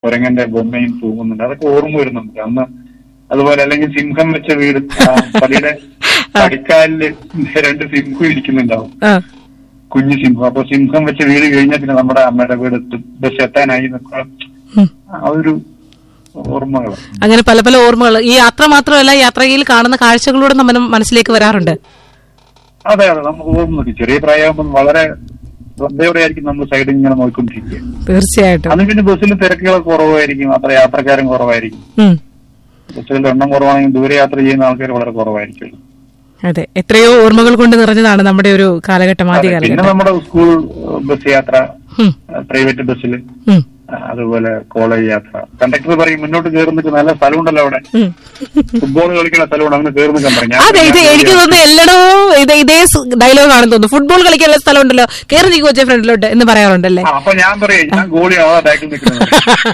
കുരങ്ങന്റെ ബൊമ്മയും തൂങ്ങുന്നുണ്ട് അതൊക്കെ ഓർമ്മ വരുന്നുണ്ട് അന്ന് അതുപോലെ അല്ലെങ്കിൽ സിംഹം വെച്ച വീട് ആ പടിയുടെ പടിക്കാലില് രണ്ട് സിംഹം ഇരിക്കുന്നുണ്ടാവും ആ കുഞ്ഞു സിംഹം അപ്പൊ സിംഹം വെച്ച വീട് കഴിഞ്ഞാൽ പിന്നെ നമ്മുടെ അമ്മയുടെ വീട് എത്തും ബസ് എത്താനായി എന്നൊക്കെ ഉം. ആ ഒരു ഓർമ്മകൾ അങ്ങനെ പല പല ഓർമ്മകൾ ഈ യാത്ര മാത്രമല്ല യാത്രയിൽ കാണുന്ന കാഴ്ചകളൂടെ നമ്മുടെ മനസ്സിലേക്ക് വരാറുണ്ട് അതെ അതെ നമുക്ക് ഓർമ്മ നോക്കി ചെറിയ പ്രായമാകുമ്പോൾ വളരെ ശ്രദ്ധയോടെ ആയിരിക്കും നമ്മൾ സൈഡിൽ ഇങ്ങനെ നോക്കിക്കൊണ്ടിരിക്കുക തീർച്ചയായിട്ടും അന്ന് പിന്നെ ബസ്സിൽ തിരക്കുകൾ കുറവായിരിക്കും അത്ര യാത്രക്കാരും കുറവായിരിക്കും ഉം. ബസ്സുകളുടെ എണ്ണം കുറവാണെങ്കിൽ ദൂരെ യാത്ര ചെയ്യുന്ന ആൾക്കാർ വളരെ കുറവായിരിക്കും അതെ എത്രയോ ഓർമ്മകൾ കൊണ്ട് നിറഞ്ഞതാണ് നമ്മുടെ ഒരു കാലഘട്ടം ആദ്യ പിന്നെ കാലഘട്ടം നമ്മുടെ സ്കൂൾ ബസ് യാത്ര ഉം. പ്രൈവറ്റ് ബസ്സിൽ ഉം. അതുപോലെ കോളേജ് യാത്ര കണ്ടക്ടർ പറയും മുന്നോട്ട് കയറുന്നിട്ട് നല്ല സ്ഥലമുണ്ടല്ലോ അവിടെ ഉം. ഫുട്ബോൾ കളിക്കുന്ന സ്ഥലമുണ്ട് അങ്ങനെ കയറി നിൽക്കാൻ പറയും ഞാൻ അതെ ഇത് എനിക്ക് തോന്നുന്നു എല്ലായിടവും ഇത് ഇതേ ഡയലോഗ് ആണെന്ന് തോന്നുന്നു ഫുട്ബോൾ കളിക്കാനുള്ള സ്ഥലം ഉണ്ടല്ലോ കയറി നീ കോച്ചെ ഫ്രണ്ടിലോട്ട് എന്ന് പറയാറുണ്ടല്ലേ ആ, അപ്പൊ ഞാൻ പറയും ഞാൻ ഗോളിയാ ബാക്കിൽ നിൽക്കുന്നത്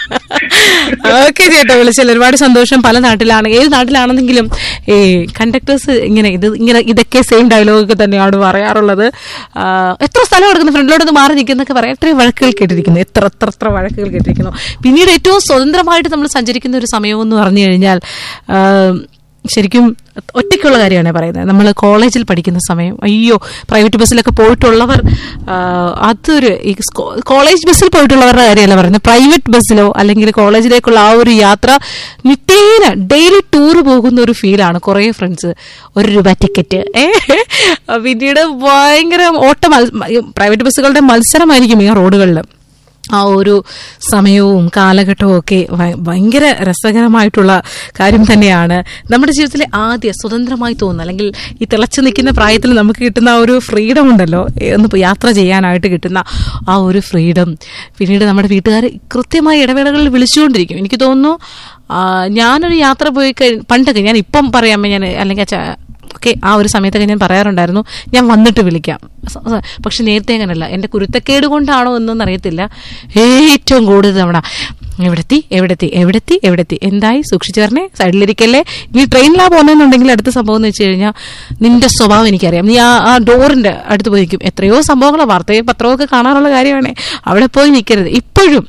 ഓക്കെ ചേട്ടാ വിളിച്ചാൽ ഒരുപാട് സന്തോഷം പല നാട്ടിലാണ് ഏത് നാട്ടിലാണെന്നെങ്കിലും ഈ കണ്ടക്ടേഴ്സ് ഇങ്ങനെ ഇത് ഇങ്ങനെ ഇതൊക്കെ സെയിം ഡയലോഗൊക്കെ തന്നെയാണ് പറയാറുള്ളത് ആ, എത്ര സ്ഥലം എടുക്കുന്നു ഫ്രണ്ടിലോട്ട് മാറി നിൽക്കുന്നൊക്കെ പറയാം എത്രയും വഴക്കുകൾ കേട്ടിരിക്കുന്നു എത്ര എത്ര എത്ര വഴക്കുകൾ കേട്ടിരിക്കുന്നു പിന്നീട് ഏറ്റവും സ്വതന്ത്രമായിട്ട് നമ്മൾ സഞ്ചരിക്കുന്ന ഒരു സമയം എന്ന് പറഞ്ഞു കഴിഞ്ഞാൽ ആ, ശരിക്കും ഒറ്റയ്ക്കുള്ള കാര്യമാണ് പറയുന്നത് നമ്മൾ കോളേജിൽ പഠിക്കുന്ന സമയം അയ്യോ പ്രൈവറ്റ് ബസ്സിലൊക്കെ പോയിട്ടുള്ളവർ ആ, അതൊരു ഈ സ്കോ- കോളേജ് ബസ്സിൽ പോയിട്ടുള്ളവരുടെ കാര്യമല്ല പറയുന്നത് പ്രൈവറ്റ് ബസ്സിലോ അല്ലെങ്കിൽ കോളേജിലേക്കുള്ള ആ ഒരു യാത്ര നിത്യേന ഡെയിലി ടൂർ പോകുന്ന ഒരു ഫീലാണ് കുറേ ഫ്രണ്ട്സ് ഒരു രൂപ ടിക്കറ്റ് ഏ പിന്നീട് ഭയങ്കര ഓട്ട പ്രൈവറ്റ് ബസ്സുകളുടെ മത്സരമായിരിക്കും ഈ റോഡുകളിൽ ആ ഒരു സമയവും കാലഘട്ടവും ഒക്കെ ഭ- ഭയങ്കര രസകരമായിട്ടുള്ള കാര്യം തന്നെയാണ് നമ്മുടെ ജീവിതത്തിലെ ആദ്യ സ്വതന്ത്രമായി തോന്നുന്ന അല്ലെങ്കിൽ ഈ തിളച്ചു നിൽക്കുന്ന പ്രായത്തിൽ നമുക്ക് കിട്ടുന്ന ആ ഒരു ഫ്രീഡം ഉണ്ടല്ലോ ഏ, ഒന്ന് ഇപ്പൊ യാത്ര ചെയ്യാനായിട്ട് കിട്ടുന്ന ആ ഒരു ഫ്രീഡം പിന്നീട് നമ്മുടെ വീട്ടുകാർ കൃത്യമായ ഇടവേളകളിൽ വിളിച്ചുകൊണ്ടിരിക്കും എനിക്ക് തോന്നുന്നു ആ, ഞാനൊരു യാത്ര പോയി കഴി പണ്ടൊക്കെ ഞാൻ ഇപ്പം പറയാമേ ഞാൻ അല്ലെങ്കിൽ അച്ഛാ ഒക്കെ ആ ഒരു സമയത്തൊക്കെ ഞാൻ പറയാറുണ്ടായിരുന്നു ഞാൻ വന്നിട്ട് വിളിക്കാം സ- സ- പക്ഷെ നേരത്തെ അങ്ങനല്ല എൻ്റെ കുരുത്തക്കേട് കൊണ്ടാണോ എന്നൊന്നും അറിയത്തില്ല ഏറ്റവും കൂടുതൽ തവണ എവിടെത്തി എവിടെത്തി എവിടെത്തി എവിടെത്തി എന്തായി സൂക്ഷിച്ചു പറഞ്ഞേ സൈഡിലിരിക്കല്ലേ നീ ട്രെയിനിലാ പോകുന്നെന്നുണ്ടെങ്കിൽ അടുത്ത സംഭവം എന്ന് വെച്ച് കഴിഞ്ഞാൽ നിന്റെ സ്വഭാവം എനിക്കറിയാം നീ ആ ആ ഡോറിന്റെ അടുത്ത് പോയി നിൽക്കും എത്രയോ സംഭവങ്ങളോ വാർത്തയും പത്രവും ഒക്കെ കാണാനുള്ള കാര്യമാണ് അവിടെ പോയി നിൽക്കരുത് ഇപ്പോഴും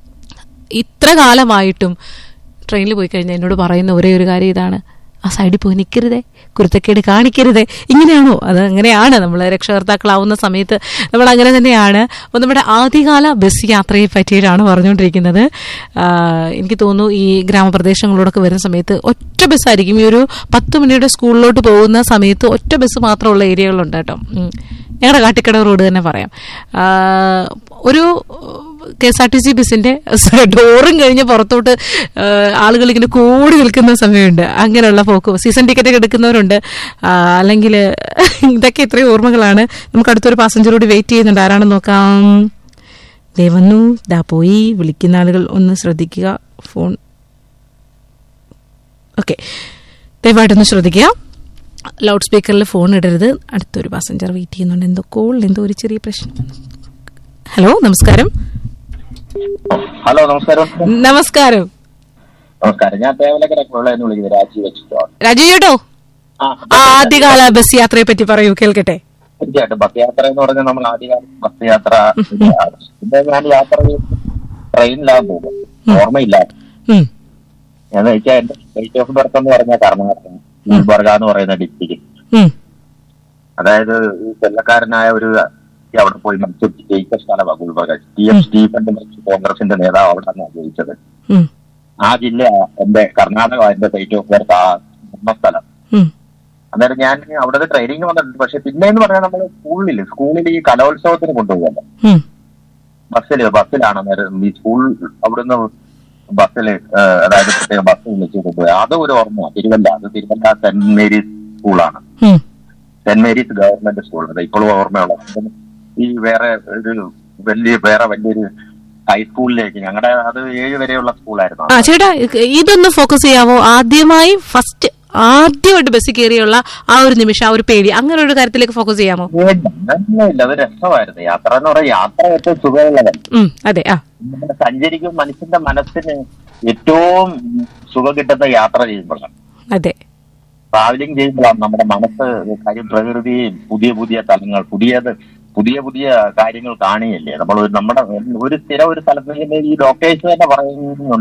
ഇത്ര കാലമായിട്ടും ട്രെയിനിൽ പോയി കഴിഞ്ഞാൽ എന്നോട് പറയുന്ന ഒരേ ഒരു കാര്യം ഇതാണ് ആ സൈഡിൽ പോയി നിൽക്കരുതേ കുരുത്തക്കേട് കാണിക്കരുതേ ഇങ്ങനെയാണോ അത് അങ്ങനെയാണ് നമ്മൾ രക്ഷകർത്താക്കളാവുന്ന സമയത്ത് നമ്മൾ അങ്ങനെ തന്നെയാണ് അപ്പോൾ നമ്മുടെ ആദ്യകാല ബസ് യാത്രയെ പറ്റിയിട്ടാണ് പറഞ്ഞുകൊണ്ടിരിക്കുന്നത് ആ, എനിക്ക് തോന്നുന്നു ഈ ഗ്രാമപ്രദേശങ്ങളിലൂടെയൊക്കെ വരുന്ന സമയത്ത് ഒറ്റ ബസ്സായിരിക്കും ഈ ഒരു പത്ത് മണിയുടെ സ്കൂളിലോട്ട് പോകുന്ന സമയത്ത് ഒറ്റ ബസ് മാത്രമുള്ള ഏരിയകളുണ്ട് കേട്ടോ ഉം. ഞങ്ങളുടെ കാട്ടിക്കട റോഡ് തന്നെ പറയാം ആ, ഒരു K S R T C ബസ്സിന്റെ ഡോറും കഴിഞ്ഞ് പുറത്തോട്ട് ആ, ആളുകൾ ഇങ്ങനെ കൂടി നിൽക്കുന്ന സമയമുണ്ട് അങ്ങനെയുള്ള പോക്ക് സീസൺ ടിക്കറ്റ് ഒക്കെ എടുക്കുന്നവരുണ്ട് ആ, അല്ലെങ്കിൽ ഇതൊക്കെ ഇത്രയും ഓർമ്മകളാണ് നമുക്ക് അടുത്തൊരു പാസഞ്ചർ കൂടി വെയിറ്റ് ചെയ്യുന്നുണ്ട് ആരാണെന്ന് നോക്കാം ദേ വന്നു ദാ പോയി വിളിക്കുന്ന ആളുകൾ ഒന്ന് ശ്രദ്ധിക്കുക ഫോൺ ഓക്കെ ദയവായിട്ടൊന്ന് ശ്രദ്ധിക്കുക ലൗഡ് സ്പീക്കറിൽ ഫോൺ ഇടരുത് അടുത്തൊരു പാസഞ്ചർ വെയിറ്റ് ചെയ്യുന്നുണ്ട് എന്തോ കോളിൽ എന്തോ ഒരു ചെറിയ പ്രശ്നം ഹലോ നമസ്കാരം ഹലോ നമസ്കാരം നമസ്കാരം നമസ്കാരം ഞാൻ തേവലക്കര കുഴലെന്ന് വിളിക്കുന്നത് രാജീവ് വെച്ചിട്ടോ രാജു ചേട്ടോ ആ ആദ്യകാല ബസ് യാത്രയെ പറ്റി പറയൂ കേൾക്കട്ടെ തീർച്ചയായിട്ടും ബസ് യാത്ര എന്ന് പറഞ്ഞാൽ നമ്മൾ ആദ്യകാലം ബസ് യാത്ര പിന്നെ ഞാൻ യാത്ര ട്രെയിനിലാണ് പോകും ഓർമ്മയില്ല ഉം, എന്ന് വെച്ചാൽ എന്റെ സ്റ്റേറ്റ് ഓഫ് ബർത്ത് എന്ന് പറഞ്ഞാൽ കർണാടക ഗുൽബർഗ എന്ന് പറയുന്ന ഡിസ്ട്രിക്ട് ഉം, അതായത് ഈ കൊല്ലക്കാരനായ ഒരു വ്യക്തി അവിടെ പോയി മത്സരിച്ച് ജയിച്ച സ്ഥലമാണ് ഗുൽബർഗ ടി എം സ്റ്റീഫന്റെ കോൺഗ്രസിന്റെ നേതാവ് അവിടെ നിന്നാണ് ജയിച്ചത് ഉം, ആ ജില്ല എന്റെ കർണാടക എന്റെ സ്റ്റേറ്റ് ഓഫ് ബർത്ത് ആ ജന്മസ്ഥലം ഉം, അന്നേരം ഞാൻ അവിടുത്തെ ട്രെയിനിങ് വന്നിട്ടുണ്ട് പക്ഷെ പിന്നെ എന്ന് പറഞ്ഞാൽ നമ്മൾ സ്കൂളിൽ സ്കൂളിൽ ഈ കലോത്സവത്തിന് കൊണ്ടുപോകല്ലോ ഉം, ബസ്സിൽ ബസ്സിലാണ് അന്നേരം ഈ സ്കൂൾ അവിടുന്ന് ബസ്സിൽ അതായത് പ്രത്യേക ബസ് വിളിച്ച് കൊണ്ടുപോയി അത് ഒരു ഓർമ്മ തിരുവല്ല അത് തിരുവല്ല സെന്റ് മേരീസ് സ്കൂളാണ് ഉം. സെന്റ് മേരീസ് ഗവൺമെന്റ് സ്കൂൾ അത് ഇപ്പോഴും ഓർമ്മയുള്ള ഈ വേറെ ഒരു വലിയ വേറെ വലിയൊരു ഹൈസ്കൂളിലേക്ക് ഞങ്ങളുടെ അത് ഏഴ് വരെയുള്ള സ്കൂളായിരുന്നു ആ ചേട്ടാ ഇതൊന്ന് ഫോക്കസ് ചെയ്യാവോ ആദ്യമായി ഫസ്റ്റ് ആദ്യമായിട്ട് ബസ്സിൽ കയറിയുള്ള ആ ഒരു നിമിഷം ആ ഒരു പേടി അങ്ങനെ ഒരു കാര്യത്തിലേക്ക് ഫോക്കസ് ചെയ്യാമോ അങ്ങനെയൊന്നുമില്ല അത് രസമായിരുന്നു യാത്ര എന്ന് പറഞ്ഞാൽ യാത്ര ഏറ്റവും സുഖമുള്ളതല്ല ഉം, അതെ ആ നമ്മുടെ സഞ്ചരിക്കും മനുഷ്യന്റെ മനസ്സിന് ഏറ്റവും സുഖം കിട്ടുന്ന യാത്ര ചെയ്യുമ്പോഴാണ് അതെ ട്രാവലിംഗ് ചെയ്യുമ്പോഴാണ് നമ്മുടെ മനസ്സ് കാര്യം പ്രകൃതിയും പുതിയ പുതിയ സ്ഥലങ്ങൾ പുതിയത് പുതിയ പുതിയ കാര്യങ്ങൾ കാണുകയല്ലേ നമ്മൾ നമ്മുടെ ഒരു സ്ഥിരം ഒരു സ്ഥലത്ത് ഈ ഡോക്ടേഴ്സ് തന്നെ പറയുന്നുണ്ട്